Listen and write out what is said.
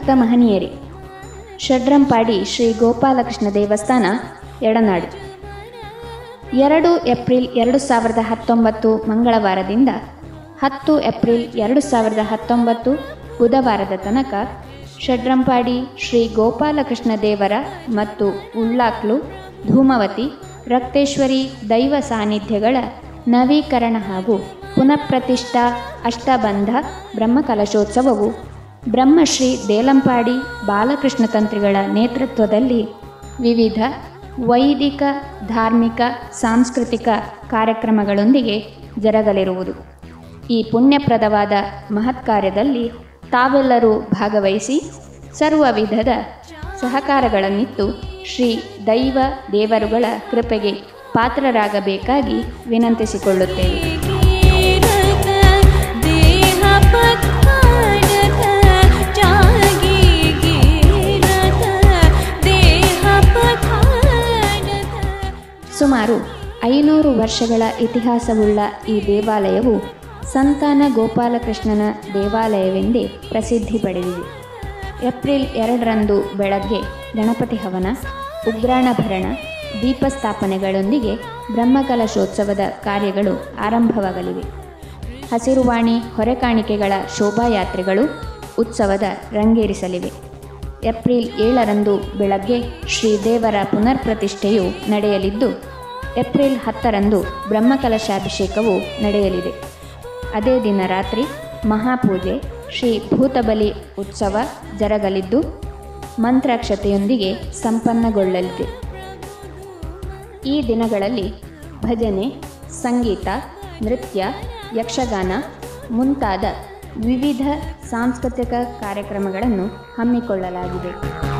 ಭಕ್ತ ಮಹನೀಯರೇ ಷಡ್ರಂಪಾಡಿ ಶ್ರೀ ಗೋಪಾಲಕೃಷ್ಣ ದೇವಸ್ಥಾನ ಎಡನಾಡು ಎರಡು ಏಪ್ರಿಲ್ ಎರಡು ಸಾವಿರದ ಹತ್ತೊಂಬತ್ತು ಮಂಗಳವಾರದಿಂದ ಹತ್ತು ಏಪ್ರಿಲ್ ಎರಡು ಸಾವಿರದ ಹತ್ತೊಂಬತ್ತು ಬುಧವಾರದ ತನಕ ಷಡ್ರಂಪಾಡಿ ಶ್ರೀ ಗೋಪಾಲಕೃಷ್ಣ ದೇವರ ಮತ್ತು ಉಳ್ಳಾಕ್ಲು ಧೂಮವತಿ ರಕ್ತೇಶ್ವರಿ ದೈವ ಸಾನ್ನಿಧ್ಯಗಳ ನವೀಕರಣ ಹಾಗೂ ಪುನಃಪ್ರತಿಷ್ಠಾ ಅಷ್ಟಬಂಧ ಬ್ರಹ್ಮಕಲಶೋತ್ಸವವು ಬ್ರಹ್ಮಶ್ರೀ ದೇಲಂಪಾಡಿ ಬಾಲಕೃಷ್ಣ ತಂತ್ರಿಗಳ ನೇತೃತ್ವದಲ್ಲಿ ವಿವಿಧ ವೈದಿಕ ಧಾರ್ಮಿಕ ಸಾಂಸ್ಕೃತಿಕ ಕಾರ್ಯಕ್ರಮಗಳೊಂದಿಗೆ ಜರಗಲಿರುವುದು ಈ ಪುಣ್ಯಪ್ರದವಾದ ಮಹತ್ ಕಾರ್ಯದಲ್ಲಿ ತಾವೆಲ್ಲರೂ ಭಾಗವಹಿಸಿ ಸರ್ವ ವಿಧದ ಸಹಕಾರಗಳನ್ನಿತ್ತು ಶ್ರೀ ದೈವ ದೇವರುಗಳ ಕೃಪೆಗೆ ಪಾತ್ರರಾಗಬೇಕಾಗಿ ವಿನಂತಿಸಿಕೊಳ್ಳುತ್ತೇವೆ ದೇಹ ಪಥಾಡತ ಜಾಗಿ ಗೀರತ ದೇಹ ಪಥಾಡತ ಸುಮಾರು ಐನೂರು ವರ್ಷಗಳ ಇತಿಹಾಸವುಳ್ಳ ಈ ದೇವಾಲಯವು ಸಂತಾನ ಗೋಪಾಲಕೃಷ್ಣನ ದೇವಾಲಯವೆಂದೇ ಪ್ರಸಿದ್ಧಿ ಪಡೆದಿದೆ ಏಪ್ರಿಲ್ ಎರಡರಂದು ಬೆಳಗ್ಗೆ ಗಣಪತಿ ಹವನ ಉಗ್ರಾಣಭರಣ ದೀಪಸ್ಥಾಪನೆಗಳೊಂದಿಗೆ ಬ್ರಹ್ಮಕಲಶೋತ್ಸವದ ಕಾರ್ಯಗಳು ಆರಂಭವಾಗಲಿವೆ ಹಸಿರುವಾಣಿ ಹೊರೆಕಾಣಿಕೆಗಳ ಶೋಭಾಯಾತ್ರೆಗಳು ಉತ್ಸವದ ರಂಗೇರಿಸಲಿವೆ ಏಪ್ರಿಲ್ ಏಳರಂದು ಬೆಳಗ್ಗೆ ಶ್ರೀದೇವರ ಪುನರ್ಪ್ರತಿಷ್ಠೆಯು ನಡೆಯಲಿದ್ದು ಏಪ್ರಿಲ್ ಹತ್ತರಂದು ಬ್ರಹ್ಮಕಲಶಾಭಿಷೇಕವು ನಡೆಯಲಿದೆ ಅದೇ ದಿನ ರಾತ್ರಿ ಮಹಾಪೂಜೆ ಶ್ರೀ ಭೂತಬಲಿ ಉತ್ಸವ ಜರಗಲಿದ್ದು ಮಂತ್ರಾಕ್ಷತೆಯೊಂದಿಗೆ ಸಂಪನ್ನಗೊಳ್ಳಲಿದೆ ಈ ದಿನಗಳಲ್ಲಿ ಭಜನೆ ಸಂಗೀತ ನೃತ್ಯ ಯಕ್ಷಗಾನ ಮುಂತಾದ ವಿವಿಧ ಸಾಂಸ್ಕೃತಿಕ ಕಾರ್ಯಕ್ರಮಗಳನ್ನು ಹಮ್ಮಿಕೊಳ್ಳಲಾಗಿದೆ